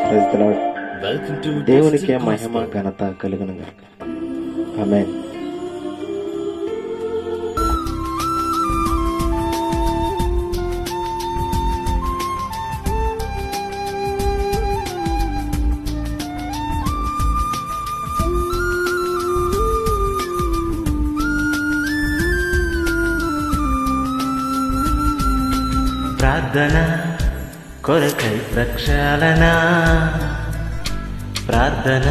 Praise the Lord. Welcome to దేవునికే Twisted మహిమ Gospel. ఘనత కలుగును గాక ఆమేన్ ప్రార్థన కొరకై ప్రక్షాళన ప్రార్థన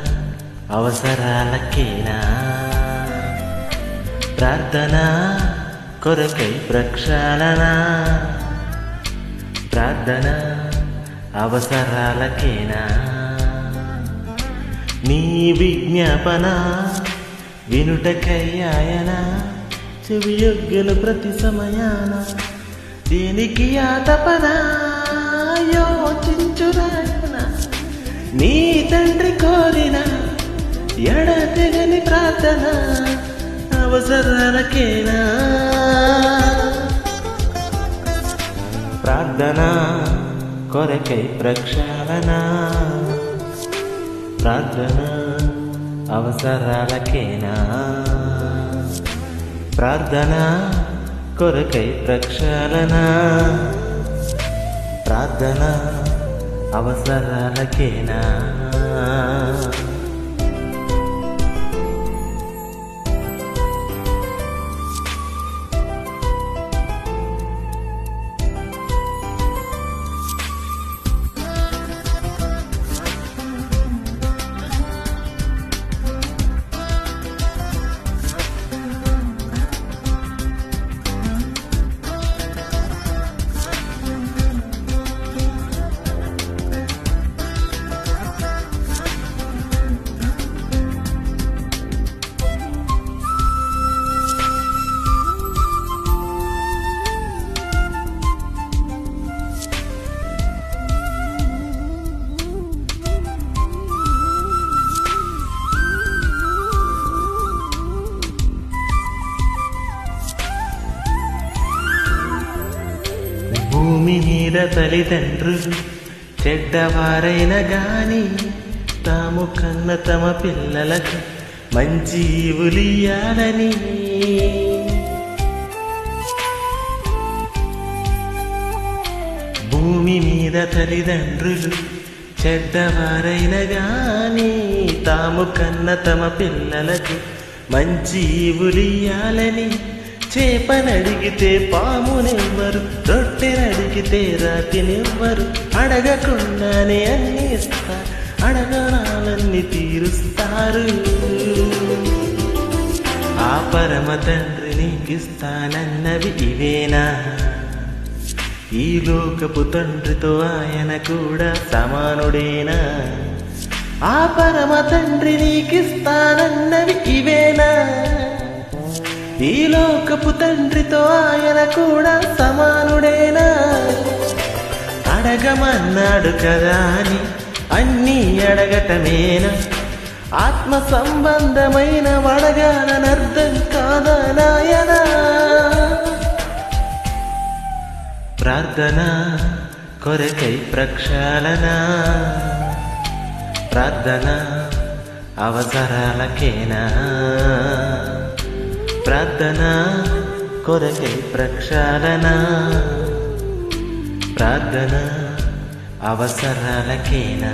అవసరాలకేనా ప్రార్థన కొరకై ప్రక్షాళన ప్రార్థన అవసరాలకేనా నీ విజ్ఞాపన వినుటకయ్యాయన చెవియొగ్గను ప్రతి సమయాన దేనికి ఆ తపన యోచించురాయన నీ తండ్రి కోరిన ఎడతెగని ప్రార్థన అవసరాలకేనా ప్రార్థన కొరకై ప్రక్షాళన ప్రార్థన అవసరాలకేనా ప్రార్థన కొరకై ప్రక్షాళన ప్రార్థన అవసరాలకేనా భూమి మీద తల్లిదండ్రులు చెడ్డవారైన గాని తాము కన్న తమ పిల్లలకు మంచి ఈవులియాలని భూమి మీద తల్లిదండ్రులు చెడ్డవారైన గాని తాము కన్న తమ పిల్లలకు మంచి ఈవులియాలని చేపనడిగితే పామునివ్వరు రొట్టెనడిగితే రాతినివ్వరు అడగకుండానే అన్ని ఇస్తారు అడగనాలన్నీ తీరుస్తారు ఆ పరమ తండ్రి నీకిస్తానన్నవి ఇవేనా ఈ లోకపు తండ్రితో ఆయన కూడా సమానుడేనా ఆ పరమ తండ్రి నీకిస్తానన్నవి ఇవేనా ఈ లోకపు తండ్రితో ఆయన కూడా సమానుడేనా అడగమన్నాడు కదా అని అన్నీ అడగటమేనా ఆత్మ సంబంధమైన వడగానర్థం కాదా నాయనా ప్రార్థన కొరకై ప్రక్షాళన ప్రార్థన అవసరాలకేనా ప్రార్థన కొరకై ప్రక్షాళన ప్రార్థన అవసరాలకేనా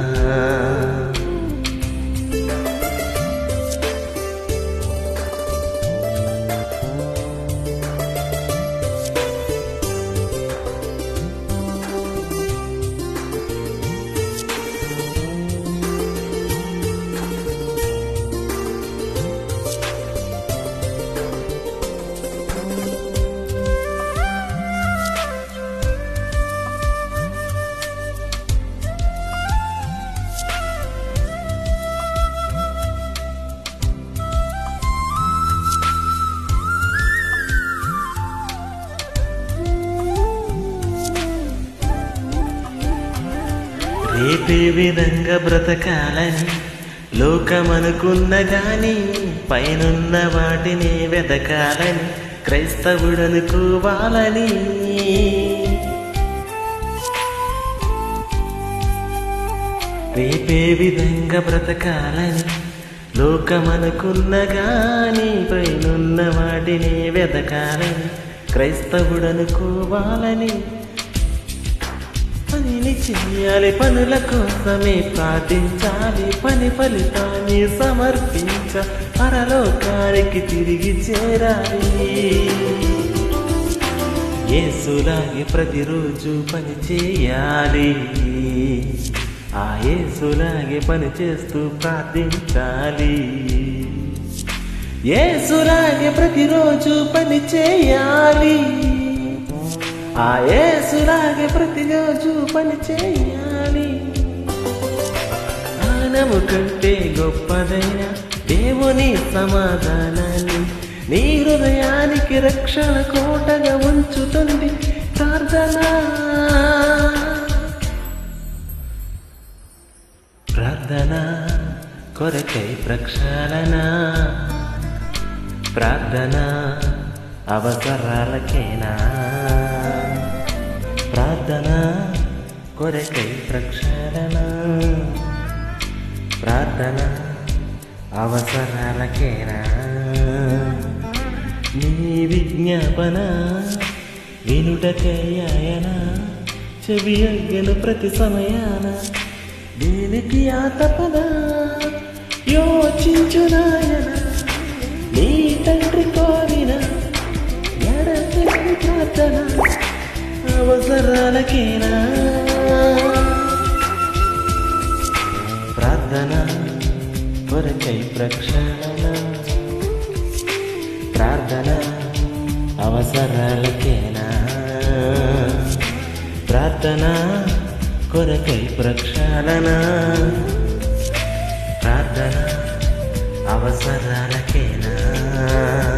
రేపే విధంగా బ్రతకాలని లోకమనుకున్న గాని పైనున్న వాటిని వెతకాలని క్రైస్తవుడనుకోవాలని రేపే విధంగా బ్రతకాలని లోకమనుకున్న గాని పైనున్న వాటిని వెతకాలని క్రైస్తవుడనుకోవాలని పనిని చెయ్యాలి పనుల కోసమే ప్రార్థించాలి పని ఫలితాన్ని సమర్పించ పరలోకానికి తిరిగి చేరాలి యేసులాగే ప్రతిరోజు పని చేయాలి ఆ యేసులాగే పని చేస్తూ ప్రార్థించాలి యేసులాగే ప్రతిరోజు పని చేయాలి ఆ యేసులాగే ప్రతిరోజు పని చేయాలి జ్ఞానము కంటే గొప్పదైన దేవుని సమాధానాన్ని నీ హృదయానికి రక్షణ కోటగా ఉంచుతుంది ప్రార్థన ప్రార్థన కొరకై ప్రక్షాళన ప్రార్థన అవసరాలకేనా ప్రార్థన కొరకై ప్రక్షాళన ప్రార్థన అవసరాలకేనా నీ విజ్ఞాపన వినుటకయ్యాయన చెవి అగ్గను ప్రతి సమయాన దేనికి ఆ తపన యోచించునాయన నీ తండ్రి కోరిన ఎడతెగని ప్రార్థన అవసరాలకేనా ప్రార్థన కొరకై ప్రక్షాళన ప్రార్థన అవసరాలకేనా ప్రార్థన కొరకై ప్రక్షాళన ప్రార్థన అవసరాలకేనా